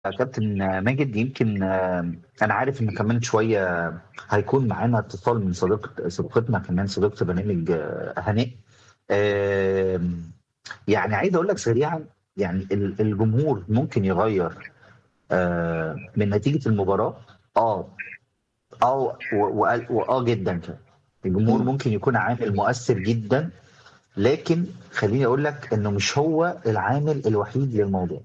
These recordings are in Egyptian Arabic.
كابتن ماجد يمكن آه، انا عارف ان كمان شويه هيكون معانا اتصال من صديقه صديقتنا كمان صديقه برنامج آه، هناء آم، يعني عايز اقول لك سريعا يعني ال- الجمهور ممكن يغير آه، من نتيجه المباراه اه اه و- وقال- واه جدا كمان الجمهور ممكن يكون عامل مؤثر جدا لكن خليني اقول لك انه مش هو العامل الوحيد للموضوع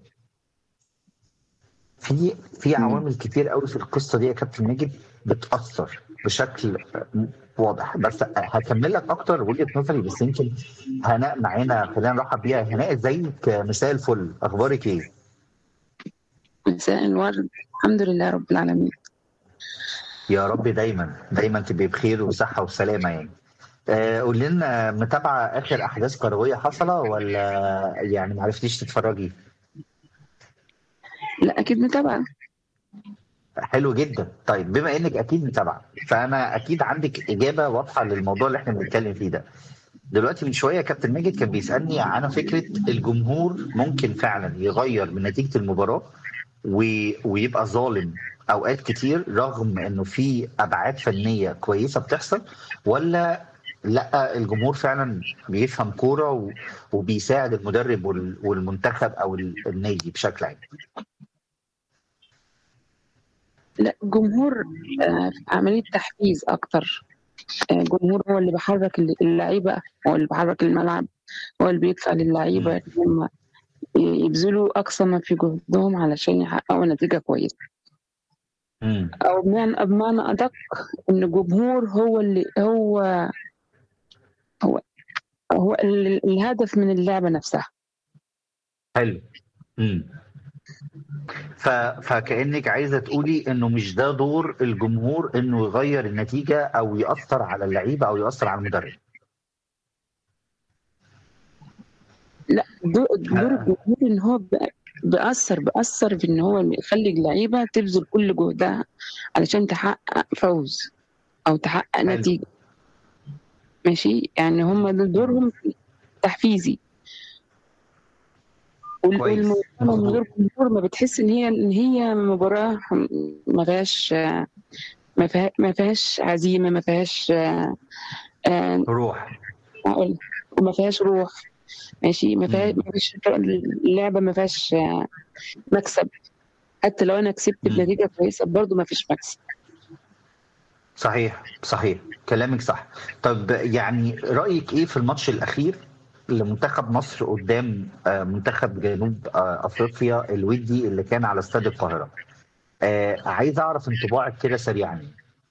في في مم. عوامل كتير قوي في القصه دي يا كابتن ماجد بتاثر بشكل واضح بس هكمل لك اكتر وجهه نظري بس يمكن هناء معانا خلينا نرحب بيها هناء ازيك مساء الفل اخبارك ايه؟ مساء الورد الحمد لله رب العالمين يا رب دايما دايما تبقي بخير وصحه وسلامه يعني آه، قول لنا متابعه اخر احداث كرويه حصله ولا يعني ما عرفتيش تتفرجي؟ لا اكيد متابعه حلو جدا طيب بما انك اكيد متابعه فانا اكيد عندك اجابه واضحه للموضوع اللي احنا بنتكلم فيه ده دلوقتي من شويه كابتن ماجد كان بيسالني عن فكره الجمهور ممكن فعلا يغير من نتيجه المباراه و... ويبقى ظالم اوقات كتير رغم انه في ابعاد فنيه كويسه بتحصل ولا لا الجمهور فعلا بيفهم كوره و... وبيساعد المدرب وال... والمنتخب او ال- النادي بشكل عام لا الجمهور آه، في عمليه تحفيز اكتر آه، الجمهور هو اللي بيحرك اللعيبه هو اللي بيحرك الملعب هو اللي بيدفع للعيبه ان هم يبذلوا اقصى ما في جهدهم علشان يحققوا نتيجه كويسه امم او بمعنى بمعنى ادق ان الجمهور هو اللي هو هو هو ال- الهدف من اللعبه نفسها حلو امم ف... فكأنك عايزة تقولي انه مش ده دور الجمهور انه يغير النتيجة او يأثر على اللعيبة او يأثر على المدرب لا دور دور آه. الجمهور ان هو بأ- بأثر بأثر في ان هو يخلي اللعيبه تبذل كل جهدها علشان تحقق فوز او تحقق حلو. نتيجه ماشي يعني هم ده دورهم تحفيزي وال- كويس. والمباراة من مظبوط. غير جمهور ما بتحس ان هي ان هي مباراه ما فيهاش ما فيها- ما فيهاش عزيمه ما فيهاش آه، آه، روح أقول وما فيهاش روح ماشي ما فيهاش مم. ما فيش اللعبه ما فيهاش آه، مكسب حتى لو انا كسبت مم. بنتيجه كويسه برضو ما فيش مكسب صحيح صحيح كلامك صح طب يعني رأيك ايه في الماتش الأخير لمنتخب مصر قدام آه، منتخب جنوب آه، أفريقيا الودي اللي كان على استاد القاهرة آه، عايز أعرف انطباعك كده سريعا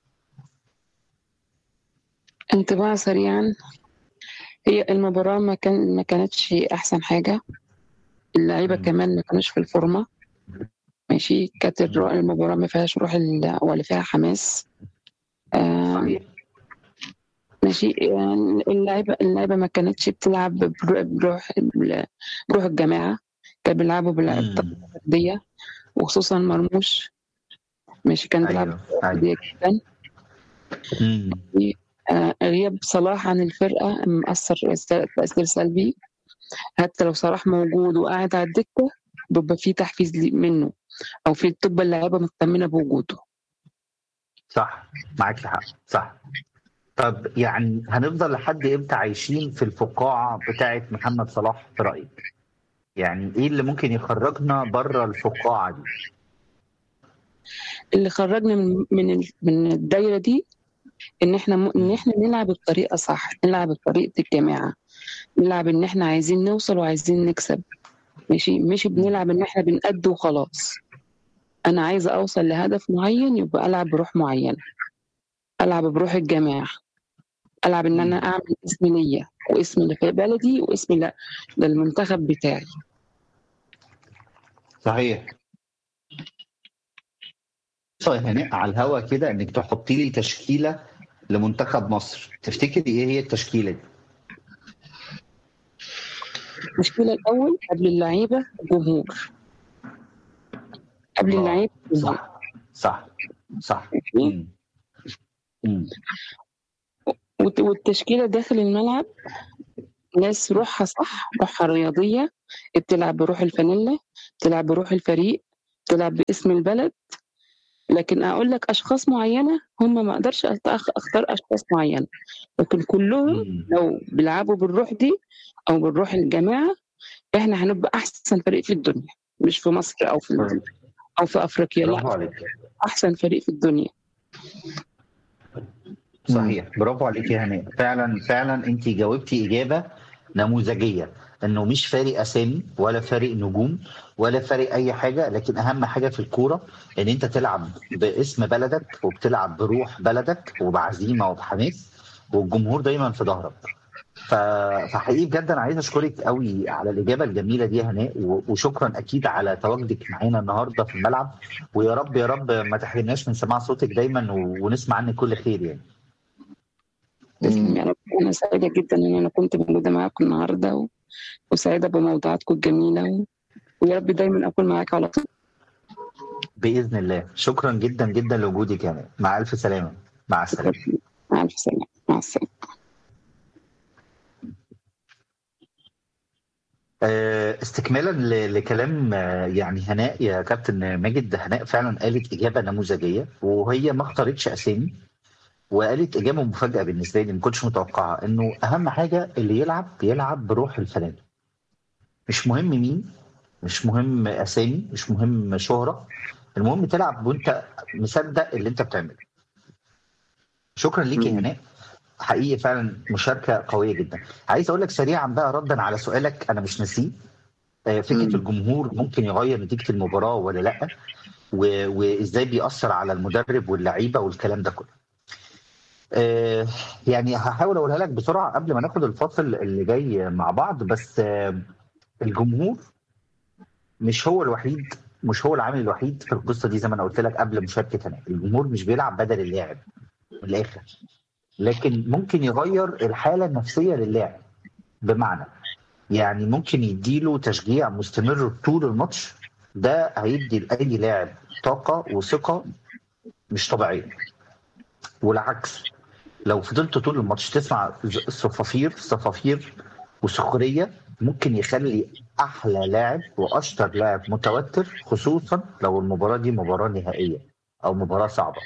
انطباع سريعا هي المباراه ما كان ما كانتش احسن حاجه اللعيبه مم. كمان ما كانوش في الفورمه ماشي كانت الرو- المباراه ما فيهاش روح ال- ولا فيها حماس آه، صحيح ماشي يعني اللعيبه اللعيبه ما كانتش بتلعب برو- بروح بروح الجماعه كانوا بيلعبوا بالطاقه مم. الفرديه وخصوصا مرموش ماشي كان بيلعب ايوه بطاقة ايوه فرديه جدا مم. آه، غياب صلاح عن الفرقه مأثر تأثير سلبي حتى لو صلاح موجود وقاعد على الدكه بيبقى في تحفيز لي- منه او في تبقى اللعيبه مطمنه بوجوده صح معاك حق صح طب يعني هنفضل لحد امتى عايشين في الفقاعة بتاعت محمد صلاح في رأيك؟ يعني ايه اللي ممكن يخرجنا بره الفقاعة دي؟ اللي خرجنا من من ال- من الدايره دي ان احنا م... ان احنا نلعب بطريقه صح نلعب بطريقه الجماعه نلعب ان احنا عايزين نوصل وعايزين نكسب ماشي مش بنلعب ان احنا بنأدي وخلاص انا عايزه اوصل لهدف معين يبقى العب بروح معينه العب بروح الجماعه العب ان انا اعمل اسم ليا واسم اللي في بلدي واسم ل- للمنتخب بتاعي صحيح طيب هناء على الهوا كده انك تحطي لي تشكيلة لمنتخب مصر تفتكري ايه هي التشكيلة دي؟ التشكيله الاول قبل اللعيبه الجمهور قبل آه، اللعيبه الجمهور صح صح صح ماشي؟ مم. مم. والت- والتشكيله داخل الملعب ناس روحها صح روحها رياضيه بتلعب بروح الفانيلا بتلعب بروح الفريق تلعب باسم البلد لكن اقول لك اشخاص معينه هم ما اقدرش أخ- اختار اشخاص معينه لكن كلهم مم. لو بيلعبوا بالروح دي او بالروح الجماعه احنا هنبقى احسن فريق في الدنيا مش في مصر او في او في افريقيا برافو لا عليك احسن فريق في الدنيا صحيح برافو عليك يا هناء فعلا فعلا انت جاوبتي اجابه نموذجيه انه مش فارق اسامي ولا فارق نجوم ولا فارق اي حاجه لكن اهم حاجه في الكوره ان انت تلعب باسم بلدك وبتلعب بروح بلدك وبعزيمه وبحماس والجمهور دايما في ظهرك ف- فحقيقي بجد انا عايز اشكرك قوي على الاجابه الجميله دي يا هناء و- وشكرا اكيد على تواجدك معانا النهارده في الملعب ويا رب يا رب ما تحرمناش من سماع صوتك دايما و- ونسمع عنك كل خير يعني تسلم يا رب انا سعيده جدا ان انا كنت موجوده معاكم النهارده و... وسعيده بموضوعاتكم الجميله و... ويا رب دايما اكون معاك على طول باذن الله شكرا جدا جدا لوجودك يا هناء مع الف سلامه مع السلامه مع الف سلامه مع السلامه آه، استكمالا ل- لكلام آه، يعني هناء يا كابتن ماجد هناء فعلا قالت اجابه نموذجيه وهي ما اختارتش اسامي وقالت اجابه مفاجاه بالنسبه لي ما كنتش متوقعها انه اهم حاجه اللي يلعب يلعب بروح الفنان مش مهم مين مش مهم اسامي مش مهم شهره المهم تلعب وانت مصدق اللي انت بتعمله شكرا ليك يا مم. هناء حقيقي فعلا مشاركه قويه جدا عايز اقول لك سريعا بقى ردا على سؤالك انا مش ناسيه آه، فكره مم. الجمهور ممكن يغير نتيجه المباراه ولا لا و- وازاي بيأثر على المدرب واللعيبه والكلام ده كله آه، يعني هحاول اقولها لك بسرعه قبل ما ناخد الفاصل اللي جاي مع بعض بس آه، الجمهور مش هو الوحيد مش هو العامل الوحيد في القصه دي زي ما انا قلت لك قبل مشاركه انا الجمهور مش بيلعب بدل اللاعب من الاخر لكن ممكن يغير الحاله النفسيه للاعب بمعنى يعني ممكن يديله تشجيع مستمر طول الماتش ده هيدي لاي لاعب طاقه وثقه مش طبيعيه والعكس لو فضلت طول الماتش تسمع صفافير صفافير وسخريه ممكن يخلي احلى لاعب واشطر لاعب متوتر خصوصا لو المباراه دي مباراه نهائيه او مباراه صعبه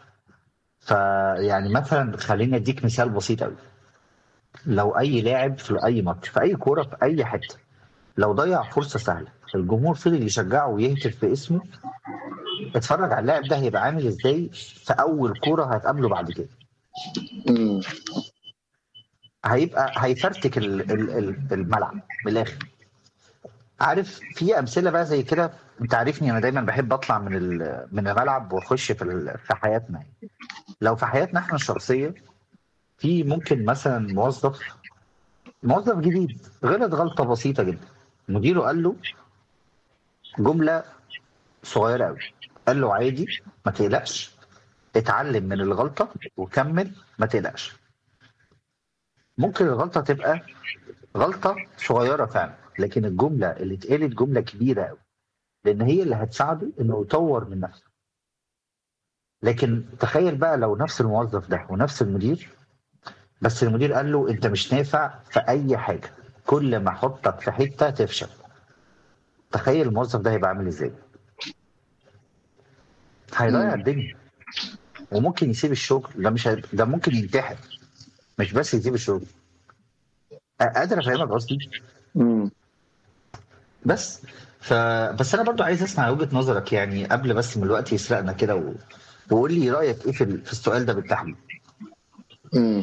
فيعني مثلا خليني اديك مثال بسيط قوي لو اي لاعب في اي ماتش في اي كوره في اي حته لو ضيع فرصه سهله الجمهور فضل يشجعه ويهتف باسمه اتفرج على اللاعب ده هيبقى عامل ازاي في اول كوره هتقابله بعد كده مم. هيبقى هيفرتك ال- ال- ال- الملعب من الاخر عارف في امثله بقى زي كده انت عارفني انا دايما بحب اطلع من ال- من الملعب واخش في ال- في حياتنا لو في حياتنا احنا الشخصيه في ممكن مثلا موظف موظف جديد غلط غلطه بسيطه جدا مديره قال له جمله صغيره قوي قال له عادي ما تقلقش اتعلم من الغلطه وكمل ما تقلقش ممكن الغلطه تبقى غلطه صغيره فعلا لكن الجمله اللي اتقالت جمله كبيره قوي لان هي اللي هتساعده انه يطور من نفسه لكن تخيل بقى لو نفس الموظف ده ونفس المدير بس المدير قال له انت مش نافع في اي حاجه كل ما احطك في حته تفشل تخيل الموظف ده هيبقى عامل ازاي هيضيع مم. الدنيا وممكن يسيب الشغل ده مش هي... ده ممكن ينتحر مش بس يسيب الشغل أ- قادر افهمك قصدي مم. بس ف... بس انا برضو عايز اسمع وجهة نظرك يعني قبل بس من الوقت يسرقنا كده و... وقول لي رايك ايه في, ال... في السؤال ده بالتحديد مم.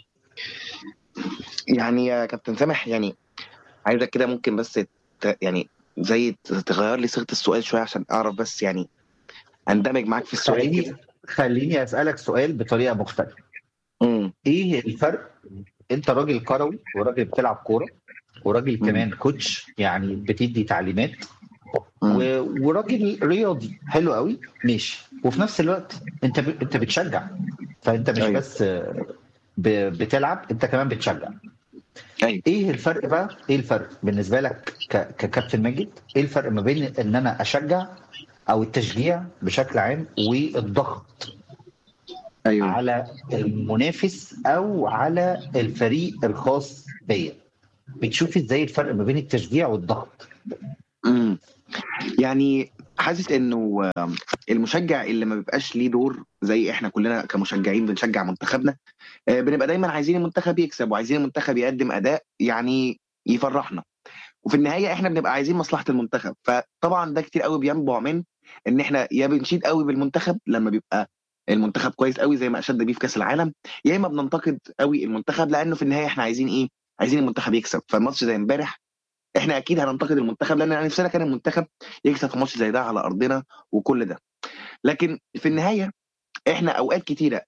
يعني يا كابتن سامح يعني عايزك كده ممكن بس ت... يعني زي ت- تغير لي صيغة السؤال شوية عشان أعرف بس يعني أندمج معاك في السؤال خليني كده خليني اسالك سؤال بطريقه مختلفه مم. ايه الفرق انت راجل كروي وراجل بتلعب كوره وراجل مم. كمان كوتش يعني بتدي تعليمات مم. و... وراجل رياضي حلو قوي ماشي وفي نفس الوقت انت ب... انت بتشجع فانت مش أيوة. بس ب... بتلعب انت كمان بتشجع أيوة. ايه الفرق بقى ايه الفرق بالنسبه لك ك... ككابتن ماجد ايه الفرق ما بين ان انا اشجع او التشجيع بشكل عام والضغط أيوه على المنافس او على الفريق الخاص بيا بتشوف ازاي الفرق ما بين التشجيع والضغط مم. يعني حاسس انه آم، المشجع اللي ما بيبقاش ليه دور زي احنا كلنا كمشجعين بنشجع منتخبنا آه، بنبقى دايما عايزين المنتخب يكسب وعايزين المنتخب يقدم اداء يعني يفرحنا وفي النهايه احنا بنبقى عايزين مصلحه المنتخب فطبعا ده كتير قوي بينبع من ان احنا يا بنشيد قوي بالمنتخب لما بيبقى المنتخب كويس قوي زي ما اشد بيه في كاس العالم يا اما بننتقد قوي المنتخب لانه في النهايه احنا عايزين ايه عايزين المنتخب يكسب فالماتش زي امبارح احنا اكيد هننتقد المنتخب لان انا نفسنا كان المنتخب يكسب في ماتش زي ده على ارضنا وكل ده لكن في النهايه احنا اوقات كتيره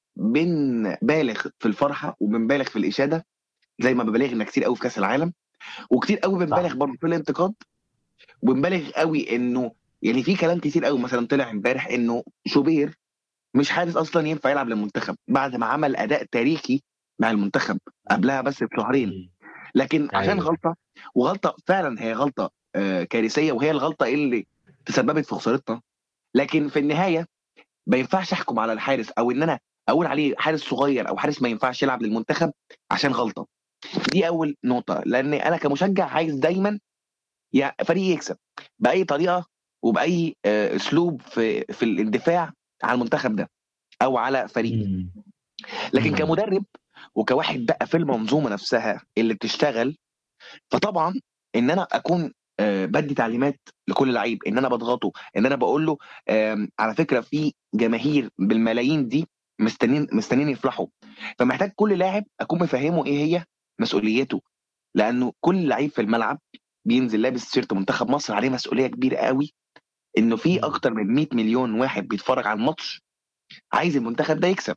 بنبالغ في الفرحه وبنبالغ في الاشاده زي ما ببالغنا كتير قوي في كاس العالم وكتير قوي بنبالغ صح. برضه في الانتقاد وبنبالغ قوي انه يعني في كلام كتير قوي مثلا طلع امبارح انه شوبير مش حارس اصلا ينفع يلعب للمنتخب بعد ما عمل اداء تاريخي مع المنتخب قبلها بس بشهرين لكن عشان أيوة. غلطه وغلطه فعلا هي غلطه آه، كارثيه وهي الغلطه اللي تسببت في خسارتنا لكن في النهايه ما ينفعش احكم على الحارس او ان انا اقول عليه حارس صغير او حارس ما ينفعش يلعب للمنتخب عشان غلطه دي اول نقطه لان انا كمشجع عايز دايما يا فريق يكسب باي طريقه وباي آه، اسلوب في في الاندفاع على المنتخب ده او على فريق مم. لكن مم. كمدرب وكواحد بقى في المنظومه نفسها اللي بتشتغل فطبعا ان انا اكون آه، بدي تعليمات لكل لعيب ان انا بضغطه ان انا بقول له آم، على فكره في جماهير بالملايين دي مستنين مستنيين يفرحوا فمحتاج كل لاعب اكون مفهمه ايه هي مسؤوليته لانه كل لعيب في الملعب بينزل لابس تيشيرت منتخب مصر عليه مسؤوليه كبيره قوي انه في اكتر من 100 مليون واحد بيتفرج على الماتش عايز المنتخب ده يكسب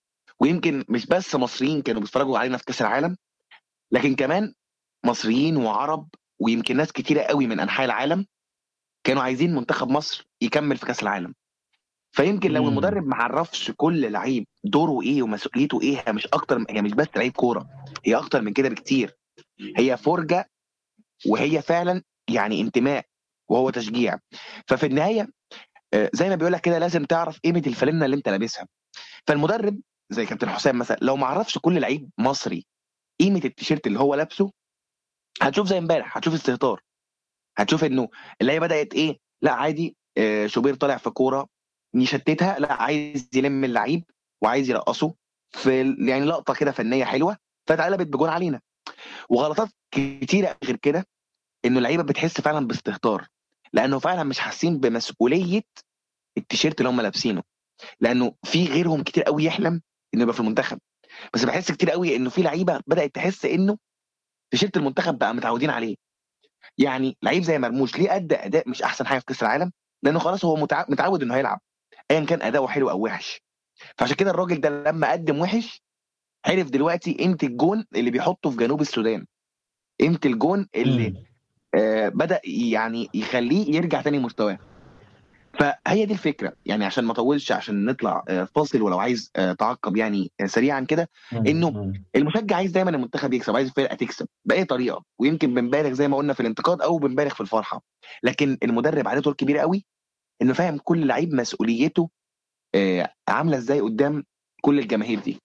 ويمكن مش بس مصريين كانوا بيتفرجوا علينا في كاس العالم لكن كمان مصريين وعرب ويمكن ناس كتيره قوي من انحاء العالم كانوا عايزين منتخب مصر يكمل في كاس العالم فيمكن لو مم. المدرب ما عرفش كل لعيب دوره ايه ومسؤوليته ايه هي مش اكتر هي مش بس لعيب كوره هي اكتر من كده بكتير هي فرجه وهي فعلا يعني انتماء وهو تشجيع ففي النهايه آه، زي ما بيقول لك كده لازم تعرف قيمه الفانلة اللي انت لابسها فالمدرب زي كابتن حسام مثلا لو ما عرفش كل لعيب مصري قيمه التيشيرت اللي هو لابسه هتشوف زي امبارح هتشوف استهتار هتشوف انه اللعيبه بدات ايه لا عادي آه، شوبير طالع في كوره يشتتها لا عايز يلم اللعيب وعايز يرقصه في ال- يعني لقطه كده فنيه حلوه فاتقلبت بجون علينا وغلطات كتيره غير كده انه اللعيبه بتحس فعلا باستهتار لانه فعلا مش حاسين بمسؤوليه التيشيرت اللي هم لابسينه لانه في غيرهم كتير قوي يحلم انه يبقى في المنتخب بس بحس كتير قوي انه في لعيبه بدات تحس انه تيشيرت المنتخب بقى متعودين عليه يعني لعيب زي مرموش ليه ادى اداء مش احسن حاجه في كاس العالم لانه خلاص هو متع... متعود انه هيلعب ايا كان اداؤه حلو او وحش فعشان كده الراجل ده لما قدم وحش عرف دلوقتي قيمه الجون اللي بيحطه في جنوب السودان قيمه الجون اللي مم. آه بدا يعني يخليه يرجع تاني مستواه فهي دي الفكره يعني عشان ما اطولش عشان نطلع آه، فاصل ولو عايز آه، تعقب يعني آه، سريعا كده مم. إنه مم. المشجع عايز دايما المنتخب يكسب عايز الفرقه تكسب باي طريقه ويمكن بنبالغ زي ما قلنا في الانتقاد او بنبالغ في الفرحه لكن المدرب عليه دور كبير قوي انه فاهم كل لعيب مسؤوليته آه، عامله ازاي قدام كل الجماهير دي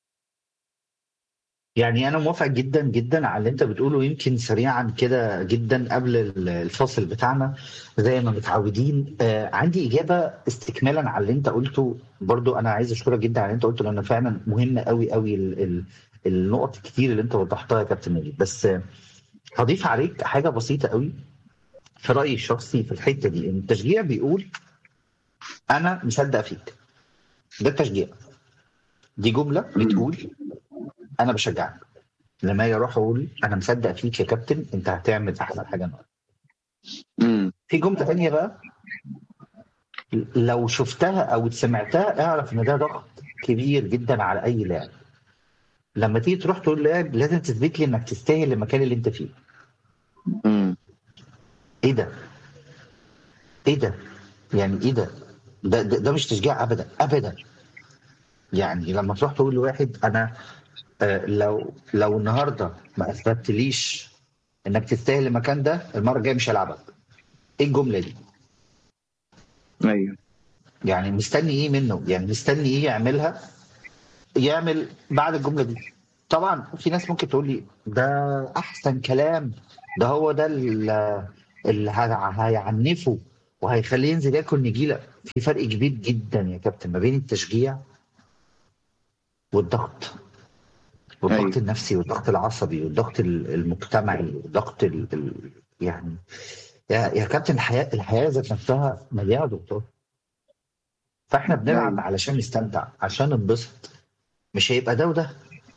يعني انا موافق جدا جدا على اللي انت بتقوله يمكن سريعا كده جدا قبل ال- الفاصل بتاعنا زي ما متعودين آه عندي اجابه استكمالا على اللي انت قلته برضو انا عايز اشكرك جدا على اللي انت قلته لانه فعلا مهم قوي قوي ال ال النقط الكتير اللي انت وضحتها يا كابتن مجيد بس آه هضيف عليك حاجه بسيطه قوي في رايي الشخصي في الحته دي ان التشجيع بيقول انا مصدق فيك ده التشجيع دي جمله بتقول انا بشجعك لما اجي اروح اقول انا مصدق فيك يا كابتن انت هتعمل احسن حاجه النهارده امم في جمله تانية بقى لو شفتها او سمعتها اعرف ان ده ضغط كبير جدا على اي لاعب لما تيجي تروح تقول لاعب لازم تثبت لي انك تستاهل المكان اللي انت فيه امم ايه ده ايه ده يعني ايه ده ده, ده, ده مش تشجيع ابدا ابدا يعني لما تروح تقول لواحد انا آه، لو لو النهارده ما اثبتليش انك تستاهل المكان ده المره الجايه مش هلعبك ايه الجمله دي ايوه يعني مستني ايه منه يعني مستني ايه يعملها يعمل بعد الجمله دي طبعا في ناس ممكن تقول لي ده احسن كلام ده هو ده اللي اللي هي- هيعنفه وهيخليه ينزل ياكل نجيله في فرق كبير جدا يا كابتن ما بين التشجيع والضغط والضغط أيوة. النفسي والضغط العصبي والضغط ال- المجتمعي والضغط ال... ال... يعني يا يا كابتن الحياه الحياه ذات نفسها مليانه ضغوطات فاحنا بنلعب أيوة. علشان نستمتع عشان ننبسط مش هيبقى ده وده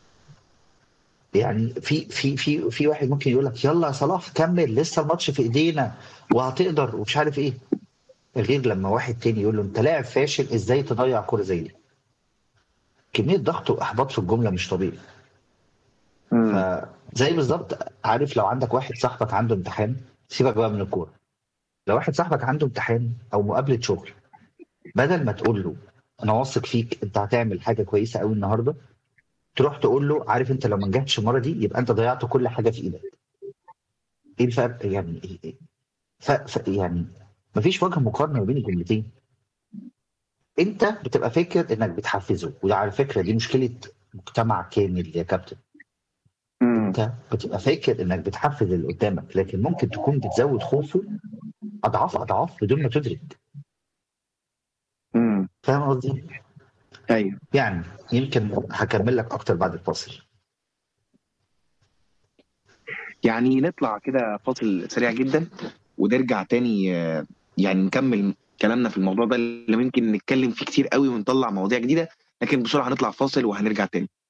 يعني في في في في واحد ممكن يقول لك يلا يا صلاح كمل لسه الماتش في ايدينا وهتقدر ومش عارف ايه غير لما واحد تاني يقول له انت لاعب فاشل ازاي تضيع كوره زي دي كميه ضغط واحباط في الجمله مش طبيعي مم. فزي بالظبط عارف لو عندك واحد صاحبك عنده امتحان سيبك بقى من الكوره لو واحد صاحبك عنده امتحان او مقابله شغل بدل ما تقول له انا واثق فيك انت هتعمل حاجه كويسه قوي النهارده تروح تقول له عارف انت لو ما نجحتش المره دي يبقى انت ضيعت كل حاجه في ايدك ايه الفرق يعني إيه إيه؟ ف... ف... يعني مفيش وجه مقارنه ما بين الجملتين انت بتبقى فاكر انك بتحفزه وعلى فكره دي مشكله مجتمع كامل يا كابتن مم. انت بتبقى فاكر انك بتحفز اللي قدامك لكن ممكن تكون بتزود خوفه اضعاف اضعاف بدون ما تدرك مم. فاهم قصدي؟ ايوه يعني يمكن هكمل لك اكتر بعد الفاصل يعني نطلع كده فاصل سريع جدا ونرجع تاني آه، يعني نكمل كلامنا في الموضوع ده اللي ممكن نتكلم فيه كتير قوي ونطلع مواضيع جديده لكن بسرعه هنطلع فاصل وهنرجع تاني